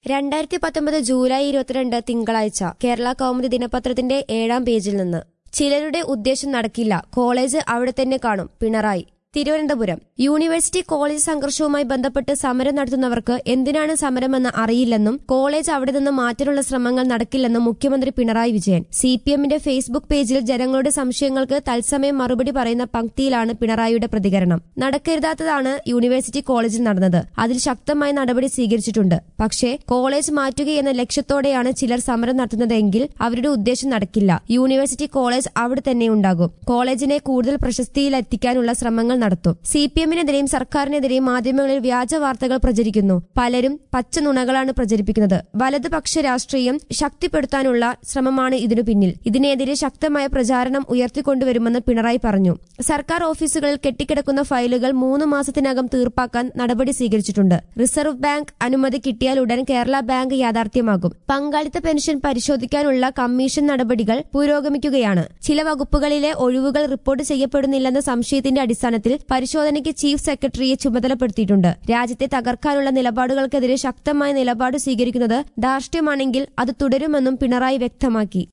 രണ്ടായിരത്തി പത്തൊമ്പത് ജൂലൈ ഇരുപത്തിരണ്ട് തിങ്കളാഴ്ച കേരള കൗമുദി ദിനപത്രത്തിന്റെ ഏഴാം പേജിൽ നിന്ന് ചിലരുടെ ഉദ്ദേശം നടക്കില്ല കോളേജ് അവിടെ തന്നെ കാണും പിണറായി തിരുവനന്തപുരം യൂണിവേഴ്സിറ്റി കോളേജ് സംഘർഷവുമായി ബന്ധപ്പെട്ട് സമരം നടത്തുന്നവർക്ക് എന്തിനാണ് സമരമെന്ന് അറിയില്ലെന്നും കോളേജ് അവിടെ നിന്ന് മാറ്റാനുള്ള ശ്രമങ്ങൾ നടക്കില്ലെന്നും മുഖ്യമന്ത്രി പിണറായി വിജയൻ സി പി എമ്മിന്റെ ഫേസ്ബുക്ക് പേജിൽ ജനങ്ങളുടെ സംശയങ്ങൾക്ക് തത്സമയം മറുപടി പറയുന്ന പങ്ക്തിയിലാണ് പിണറായിയുടെ പ്രതികരണം നടക്കരുതാത്തതാണ് യൂണിവേഴ്സിറ്റി കോളേജിൽ നടന്നത് അതിൽ ശക്തമായ നടപടി സ്വീകരിച്ചിട്ടുണ്ട് പക്ഷേ കോളേജ് മാറ്റുകയെന്ന ലക്ഷ്യത്തോടെയാണ് ചിലർ സമരം നടത്തുന്നതെങ്കിൽ അവരുടെ ഉദ്ദേശം നടക്കില്ല യൂണിവേഴ്സിറ്റി കോളേജ് അവിടെ തന്നെ ഉണ്ടാകും കോളേജിനെ കൂടുതൽ പ്രശസ്തിയിലെത്തിക്കാനുള്ള ശ്രമങ്ങൾ നടത്തും സി പി എമ്മിനെതിരെയും സർക്കാരിനെതിരെയും മാധ്യമങ്ങളിൽ വ്യാജ വാർത്തകൾ പ്രചരിക്കുന്നു പലരും പച്ച നുണകളാണ് പ്രചരിപ്പിക്കുന്നത് വലതുപക്ഷ രാഷ്ട്രീയം ശക്തിപ്പെടുത്താനുള്ള ശ്രമമാണ് ഇതിനു പിന്നിൽ ഇതിനെതിരെ ശക്തമായ പ്രചാരണം ഉയർത്തിക്കൊണ്ടുവരുമെന്ന് പിണറായി പറഞ്ഞു സർക്കാർ ഓഫീസുകളിൽ കെട്ടിക്കിടക്കുന്ന ഫയലുകൾ മൂന്ന് മാസത്തിനകം തീർപ്പാക്കാൻ നടപടി സ്വീകരിച്ചിട്ടുണ്ട് റിസർവ് ബാങ്ക് അനുമതി കിട്ടിയാൽ ഉടൻ കേരള ബാങ്ക് യാഥാർത്ഥ്യമാകും പങ്കാളിത്ത പെൻഷൻ പരിശോധിക്കാനുള്ള കമ്മീഷൻ നടപടികൾ പുരോഗമിക്കുകയാണ് ചില വകുപ്പുകളിലെ ഒഴിവുകൾ റിപ്പോർട്ട് ചെയ്യപ്പെടുന്നില്ലെന്ന സംശയത്തിന്റെ അടിസ്ഥാനത്തിൽ പരിശോധനയ്ക്ക് ചീഫ് സെക്രട്ടറിയെ ചുമതലപ്പെടുത്തിയിട്ടുണ്ട് രാജ്യത്തെ തകർക്കാനുള്ള നിലപാടുകൾക്കെതിരെ ശക്തമായ നിലപാട് സ്വീകരിക്കുന്നത് ധാർഷ്ട്യമാണെങ്കിൽ അത് തുടരുമെന്നും പിണറായി വ്യക്തമാക്കി